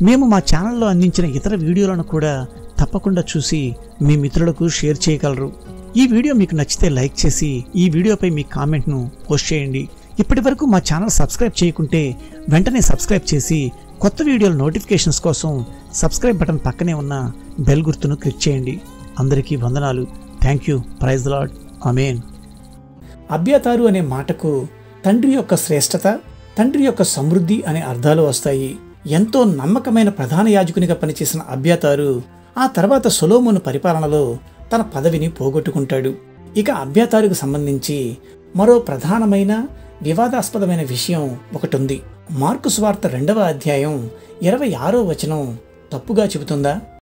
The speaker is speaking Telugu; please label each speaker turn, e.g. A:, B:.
A: మేము మా ఛానల్లో అందించిన ఇతర వీడియోలను కూడా తప్పకుండా చూసి మీ మిత్రులకు షేర్ చేయగలరు ఈ వీడియో మీకు నచ్చితే లైక్ చేసి ఈ వీడియోపై మీ కామెంట్ను పోస్ట్ చేయండి ఇప్పటి వరకు మా ఛానల్ సబ్స్క్రైబ్ చేయకుంటే వెంటనే సబ్స్క్రైబ్ చేసి కొత్త వీడియోల నోటిఫికేషన్స్ కోసం సబ్స్క్రైబ్ బటన్ పక్కనే ఉన్న బెల్ గుర్తును క్లిక్ చేయండి అందరికీ వందనాలు thank you praise lord amen అభ్యతారు అనే మాటకు తండ్రి యొక్క శ్రేష్టత తండ్రి యొక్క సమృద్ధి అనే అర్థాలు వస్తాయి ఎంతో నమ్మకమైన ప్రధాన యాజకునిగా పనిచేసిన అభ్యతారు ఆ తర్వాత సొలోమోను పరిపాలనలో తన పదవిని పోగొట్టుకుంటాడు ఇక అభ్యతారుకు సంబంధించి మరో ప్రధానమైన వివాదాస్పదమైన విషయం ఒకటి ఉంది మార్కు స్వార్త రెండవ అధ్యాయం ఇరవై ఆరో వచనం తప్పుగా చెబుతుందా